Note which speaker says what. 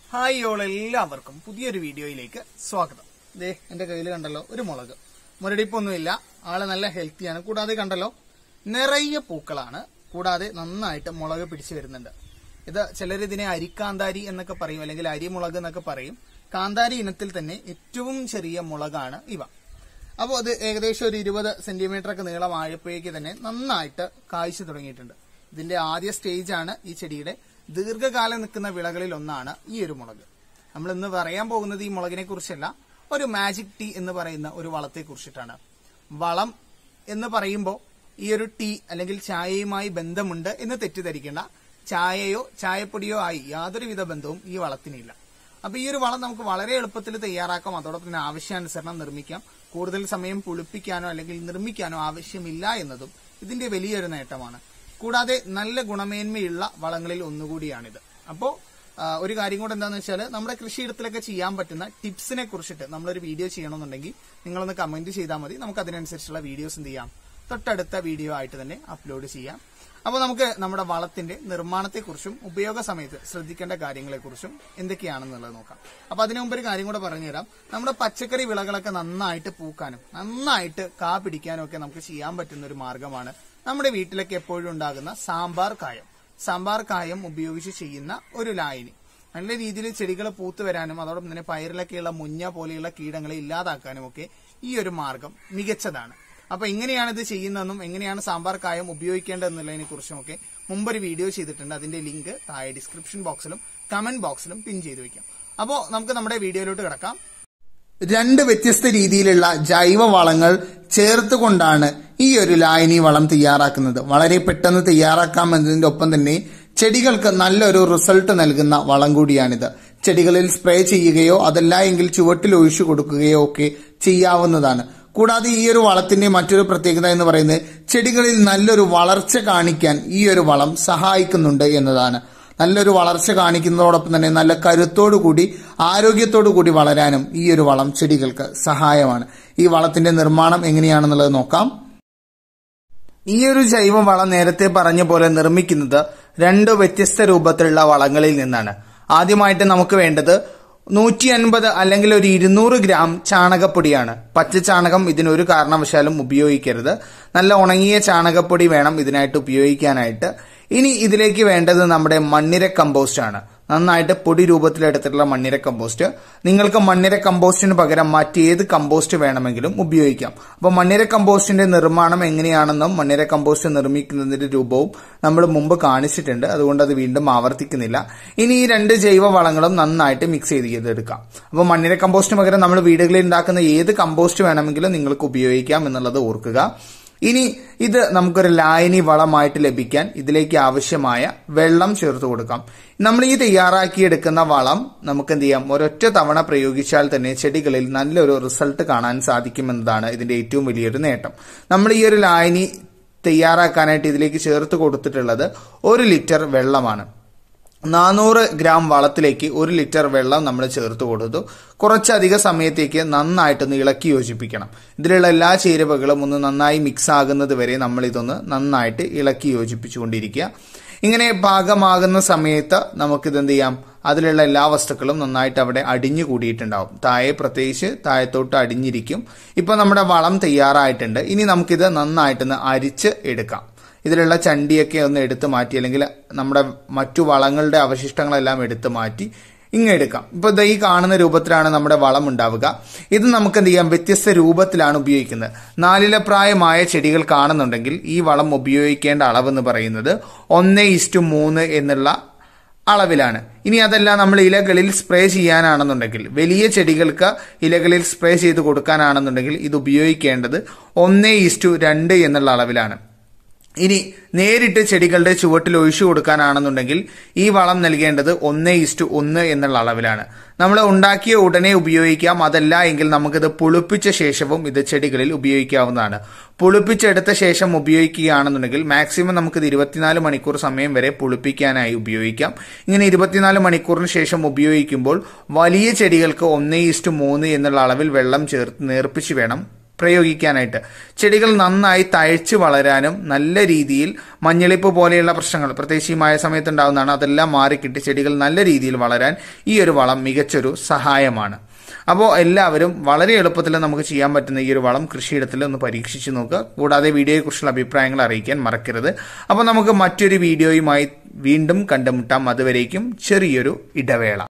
Speaker 1: hi all എല്ലാവർക്കും പുതിയൊരു വീഡിയോയിലേക്ക് സ്വാഗതം ദേ എന്റെ കയ്യിൽ കണ്ടല്ലോ ഒരു മുളക് മുരടിപ്പൊന്നുമില്ല ആള് നല്ല ഹെൽത്തിയാണ് കൂടാതെ കണ്ടല്ലോ നിറയെ പൂക്കളാണ് കൂടാതെ നന്നായിട്ട് മുളക് പിടിച്ചു വരുന്നുണ്ട് ഇത് ചിലർ ഇതിനെ അരിക്കാന്താരി എന്നൊക്കെ പറയും അല്ലെങ്കിൽ അരിമുളക് എന്നൊക്കെ പറയും കാന്താരി ഇനത്തിൽ തന്നെ ഏറ്റവും ചെറിയ മുളകാണ് ഇവ അപ്പോൾ അത് ഏകദേശം ഒരു ഇരുപത് സെന്റിമീറ്റർ ഒക്കെ നീളമായപ്പോഴേക്ക് തന്നെ നന്നായിട്ട് കായ്ച്ചു തുടങ്ങിയിട്ടുണ്ട് ഇതിന്റെ ആദ്യ സ്റ്റേജ് ആണ് ഈ ചെടിയുടെ ദീർഘകാലം നിൽക്കുന്ന വിളകളിൽ ഒന്നാണ് ഈ ഒരു മുളക് നമ്മൾ ഇന്ന് പറയാൻ പോകുന്നത് ഈ മുളകിനെ കുറിച്ചല്ല ഒരു മാജിക് ടീ എന്ന് പറയുന്ന ഒരു വളത്തെ കുറിച്ചിട്ടാണ് വളം എന്ന് പറയുമ്പോൾ ഈ ഒരു ടീ അല്ലെങ്കിൽ ചായയുമായി ബന്ധമുണ്ട് എന്ന് തെറ്റിദ്ധരിക്കേണ്ട ചായയോ ചായപ്പൊടിയോ ആയി യാതൊരുവിധ ബന്ധവും ഈ വളത്തിനില്ല അപ്പൊ ഈ ഒരു വളം നമുക്ക് വളരെ എളുപ്പത്തിൽ തയ്യാറാക്കാം അതോടൊപ്പം തന്നെ ആവശ്യാനുസരണം നിർമ്മിക്കാം കൂടുതൽ സമയം പുളിപ്പിക്കാനോ അല്ലെങ്കിൽ നിർമ്മിക്കാനോ ആവശ്യമില്ല എന്നതും ഇതിന്റെ വലിയൊരു നേട്ടമാണ് കൂടാതെ നല്ല ഗുണമേന്മയുള്ള വളങ്ങളിൽ ഒന്നുകൂടിയാണിത് അപ്പോ ആ, ഒരു കാര്യം കൂടെ എന്താണെന്ന് വെച്ചാൽ നമ്മുടെ കൃഷിയിടത്തിലൊക്കെ ചെയ്യാൻ പറ്റുന്ന ടിപ്സിനെ കുറിച്ചിട്ട് നമ്മളൊരു വീഡിയോ ചെയ്യണമെന്നുണ്ടെങ്കിൽ നിങ്ങളൊന്ന് കമന്റ് ചെയ്താൽ മതി നമുക്ക് അതിനനുസരിച്ചുള്ള വീഡിയോസ് എന്ത് ചെയ്യാം തൊട്ടടുത്ത വീഡിയോ ആയിട്ട് തന്നെ അപ്ലോഡ് ചെയ്യാം അപ്പോൾ നമുക്ക് നമ്മുടെ വളത്തിന്റെ നിർമ്മാണത്തെക്കുറിച്ചും ഉപയോഗ സമയത്ത് ശ്രദ്ധിക്കേണ്ട കാര്യങ്ങളെക്കുറിച്ചും എന്തൊക്കെയാണെന്നുള്ളത് നോക്കാം അപ്പൊ അതിനു മുമ്പ് ഒരു കാര്യം കൂടെ പറഞ്ഞുതരാം നമ്മുടെ പച്ചക്കറി വിളകളൊക്കെ നന്നായിട്ട് പൂക്കാനും നന്നായിട്ട് കാ പിടിക്കാനും ഒക്കെ നമുക്ക് ചെയ്യാൻ പറ്റുന്ന ഒരു മാർഗമാണ് നമ്മുടെ വീട്ടിലൊക്കെ എപ്പോഴും ഉണ്ടാകുന്ന സാമ്പാർ കായം സാമ്പാർ കായം ഉപയോഗിച്ച് ചെയ്യുന്ന ഒരു ലായനി നല്ല രീതിയിൽ ചെടികൾ പൂത്തു വരാനും അതോടൊപ്പം തന്നെ പയറിലൊക്കെയുള്ള മുഞ്ഞ പോലെയുള്ള കീടങ്ങളെ ഇല്ലാതാക്കാനും ഒക്കെ ഈ ഒരു മാർഗം മികച്ചതാണ് അപ്പൊ എങ്ങനെയാണ് ഇത് ചെയ്യുന്നതെന്നും എങ്ങനെയാണ് സാമ്പാർ കായം ഉപയോഗിക്കേണ്ടതെന്നുള്ളതിനെ കുറിച്ചും ഒക്കെ മുമ്പൊരു വീഡിയോ ചെയ്തിട്ടുണ്ട് അതിന്റെ ലിങ്ക് താഴെ ഡിസ്ക്രിപ്ഷൻ ബോക്സിലും കമന്റ് ബോക്സിലും പിൻ ചെയ്ത് വെക്കാം അപ്പോൾ നമുക്ക് നമ്മുടെ വീഡിയോയിലോട്ട് കിടക്കാം രണ്ട് വ്യത്യസ്ത രീതിയിലുള്ള ജൈവ വളങ്ങൾ ചേർത്തുകൊണ്ടാണ് ഈ ഒരു ലായനി വളം തയ്യാറാക്കുന്നത് വളരെ പെട്ടെന്ന് തയ്യാറാക്കാമെന്നതിന്റെ ഒപ്പം തന്നെ ചെടികൾക്ക് നല്ലൊരു റിസൾട്ട് നൽകുന്ന വളം കൂടിയാണിത് ചെടികളിൽ സ്പ്രേ ചെയ്യുകയോ അതല്ല എങ്കിൽ ചുവട്ടിൽ ഒഴിച്ചു കൊടുക്കുകയോ ഒക്കെ ചെയ്യാവുന്നതാണ് കൂടാതെ ഈ ഒരു വളത്തിന്റെ മറ്റൊരു പ്രത്യേകത എന്ന് പറയുന്നത് ചെടികളിൽ നല്ലൊരു വളർച്ച കാണിക്കാൻ ഈ ഒരു വളം സഹായിക്കുന്നുണ്ട് എന്നതാണ് നല്ലൊരു വളർച്ച കാണിക്കുന്നതോടൊപ്പം തന്നെ നല്ല കരുത്തോടു കൂടി ആരോഗ്യത്തോടു കൂടി വളരാനും ഈ ഒരു വളം ചെടികൾക്ക് സഹായമാണ് ഈ വളത്തിന്റെ നിർമ്മാണം എങ്ങനെയാണെന്നുള്ളത് നോക്കാം ഈ ഒരു ജൈവ വളം നേരത്തെ പറഞ്ഞ പോലെ നിർമ്മിക്കുന്നത് രണ്ട് വ്യത്യസ്ത രൂപത്തിലുള്ള വളങ്ങളിൽ നിന്നാണ് ആദ്യമായിട്ട് നമുക്ക് വേണ്ടത് നൂറ്റി അൻപത് അല്ലെങ്കിൽ ഒരു ഇരുന്നൂറ് ഗ്രാം ചാണകപ്പൊടിയാണ് പച്ച ചാണകം ഇതിനൊരു കാരണവശാലും ഉപയോഗിക്കരുത് നല്ല ഉണങ്ങിയ ചാണകപ്പൊടി വേണം ഇതിനായിട്ട് ഉപയോഗിക്കാനായിട്ട് ഇനി ഇതിലേക്ക് വേണ്ടത് നമ്മുടെ മണ്ണിര കമ്പോസ്റ്റ് ആണ് നന്നായിട്ട് പൊടി രൂപത്തിലെടുത്തിട്ടുള്ള മണ്ണിര കമ്പോസ്റ്റ് നിങ്ങൾക്ക് മണ്ണിര കമ്പോസ്റ്റിന് പകരം മറ്റേത് കമ്പോസ്റ്റ് വേണമെങ്കിലും ഉപയോഗിക്കാം അപ്പോൾ മണ്ണിര കമ്പോസ്റ്റിന്റെ നിർമ്മാണം എങ്ങനെയാണെന്നും മണ്ണിര കമ്പോസ്റ്റ് നിർമ്മിക്കുന്നതിന്റെ രൂപവും നമ്മൾ മുമ്പ് കാണിച്ചിട്ടുണ്ട് അതുകൊണ്ട് അത് വീണ്ടും ആവർത്തിക്കുന്നില്ല ഇനി ഈ രണ്ട് ജൈവ വളങ്ങളും നന്നായിട്ട് മിക്സ് ചെയ്തെടുക്കാം അപ്പോൾ മണ്ണിര കമ്പോസ്റ്റിന് പകരം നമ്മൾ വീടുകളിൽ ഉണ്ടാക്കുന്ന ഏത് കമ്പോസ്റ്റ് വേണമെങ്കിലും നിങ്ങൾക്ക് ഉപയോഗിക്കാം എന്നുള്ളത് ഓർക്കുക ഇനി ഇത് നമുക്കൊരു ലായനി വളമായിട്ട് ലഭിക്കാൻ ഇതിലേക്ക് ആവശ്യമായ വെള്ളം ചേർത്ത് കൊടുക്കാം നമ്മൾ ഈ തയ്യാറാക്കിയെടുക്കുന്ന വളം നമുക്ക് എന്ത് ചെയ്യാം ഒരൊറ്റ തവണ പ്രയോഗിച്ചാൽ തന്നെ ചെടികളിൽ നല്ലൊരു റിസൾട്ട് കാണാൻ സാധിക്കുമെന്നതാണ് ഇതിന്റെ ഏറ്റവും വലിയൊരു നേട്ടം നമ്മൾ ഈ ഒരു ലായനി തയ്യാറാക്കാനായിട്ട് ഇതിലേക്ക് ചേർത്ത് കൊടുത്തിട്ടുള്ളത് ഒരു ലിറ്റർ വെള്ളമാണ് നാനൂറ് ഗ്രാം വളത്തിലേക്ക് ഒരു ലിറ്റർ വെള്ളം നമ്മൾ ചേർത്ത് കൊടുത്തു കുറച്ചധിക സമയത്തേക്ക് നന്നായിട്ടൊന്ന് ഇളക്കി യോജിപ്പിക്കണം ഇതിലുള്ള എല്ലാ ചേരുവകളും ഒന്ന് നന്നായി മിക്സ് ആകുന്നത് വരെ നമ്മൾ ഇതൊന്ന് നന്നായിട്ട് ഇളക്കി യോജിപ്പിച്ചുകൊണ്ടിരിക്കുക ഇങ്ങനെ പാകമാകുന്ന സമയത്ത് നമുക്കിത് എന്ത് ചെയ്യാം അതിലുള്ള എല്ലാ വസ്തുക്കളും നന്നായിട്ട് അവിടെ അടിഞ്ഞു കൂടിയിട്ടുണ്ടാവും താഴെ പ്രത്യേകിച്ച് താഴത്തോട്ട് അടിഞ്ഞിരിക്കും ഇപ്പൊ നമ്മുടെ വളം തയ്യാറായിട്ടുണ്ട് ഇനി നമുക്കിത് നന്നായിട്ടൊന്ന് അരിച്ച് എടുക്കാം ഇതിലുള്ള ചണ്ടിയൊക്കെ ഒന്ന് എടുത്തു മാറ്റി അല്ലെങ്കിൽ നമ്മുടെ മറ്റു വളങ്ങളുടെ അവശിഷ്ടങ്ങളെല്ലാം എടുത്തു മാറ്റി ഇങ്ങ് എടുക്കാം ഇപ്പൊ ദാ ഈ കാണുന്ന രൂപത്തിലാണ് നമ്മുടെ വളം ഉണ്ടാവുക ഇത് നമുക്ക് എന്ത് ചെയ്യാം വ്യത്യസ്ത രൂപത്തിലാണ് ഉപയോഗിക്കുന്നത് നാലില പ്രായമായ ചെടികൾ കാണുന്നുണ്ടെങ്കിൽ ഈ വളം ഉപയോഗിക്കേണ്ട അളവെന്ന് പറയുന്നത് ഒന്ന് ഇസ്റ്റു മൂന്ന് എന്നുള്ള അളവിലാണ് ഇനി അതല്ല നമ്മൾ ഇലകളിൽ സ്പ്രേ ചെയ്യാനാണെന്നുണ്ടെങ്കിൽ വലിയ ചെടികൾക്ക് ഇലകളിൽ സ്പ്രേ ചെയ്ത് കൊടുക്കാനാണെന്നുണ്ടെങ്കിൽ ഇത് ഉപയോഗിക്കേണ്ടത് ഒന്ന് ഇസ്റ്റു രണ്ട് എന്നുള്ള അളവിലാണ് ഇനി നേരിട്ട് ചെടികളുടെ ചുവട്ടിൽ ഒഴിച്ചു കൊടുക്കാനാണെന്നുണ്ടെങ്കിൽ ഈ വളം നൽകേണ്ടത് ഒന്ന് ഇസ്റ്റു ഒന്ന് എന്നുള്ള അളവിലാണ് നമ്മൾ ഉണ്ടാക്കിയ ഉടനെ ഉപയോഗിക്കാം അതല്ല എങ്കിൽ നമുക്കിത് പുളിപ്പിച്ച ശേഷവും ഇത് ചെടികളിൽ ഉപയോഗിക്കാവുന്നതാണ് പുളിപ്പിച്ചെടുത്ത ശേഷം ഉപയോഗിക്കുകയാണെന്നുണ്ടെങ്കിൽ മാക്സിമം നമുക്കിത് ഇരുപത്തിനാല് മണിക്കൂർ സമയം വരെ പുളിപ്പിക്കാനായി ഉപയോഗിക്കാം ഇങ്ങനെ ഇരുപത്തിനാല് മണിക്കൂറിന് ശേഷം ഉപയോഗിക്കുമ്പോൾ വലിയ ചെടികൾക്ക് ഒന്ന് ഇസ്റ്റു മൂന്ന് എന്നുള്ള അളവിൽ വെള്ളം ചേർത്ത് നേർപ്പിച്ച് വേണം
Speaker 2: പ്രയോഗിക്കാനായിട്ട് ചെടികൾ നന്നായി തഴച്ച് വളരാനും നല്ല രീതിയിൽ മഞ്ഞളിപ്പ് പോലെയുള്ള പ്രശ്നങ്ങൾ പ്രത്യേകിച്ച് ഈ മഴ സമയത്ത് ഉണ്ടാകുന്നതാണ് അതെല്ലാം മാറിക്കിട്ടി ചെടികൾ നല്ല രീതിയിൽ വളരാൻ ഈ ഒരു വളം മികച്ചൊരു സഹായമാണ് അപ്പോൾ എല്ലാവരും വളരെ എളുപ്പത്തിൽ നമുക്ക് ചെയ്യാൻ പറ്റുന്ന ഈ ഒരു വളം കൃഷിയിടത്തിൽ ഒന്ന് പരീക്ഷിച്ച് നോക്കുക കൂടാതെ വീഡിയോയെക്കുറിച്ചുള്ള അഭിപ്രായങ്ങൾ അറിയിക്കാൻ മറക്കരുത് അപ്പോൾ നമുക്ക് മറ്റൊരു വീഡിയോയുമായി വീണ്ടും കണ്ടുമുട്ടാം അതുവരേക്കും ചെറിയൊരു ഇടവേള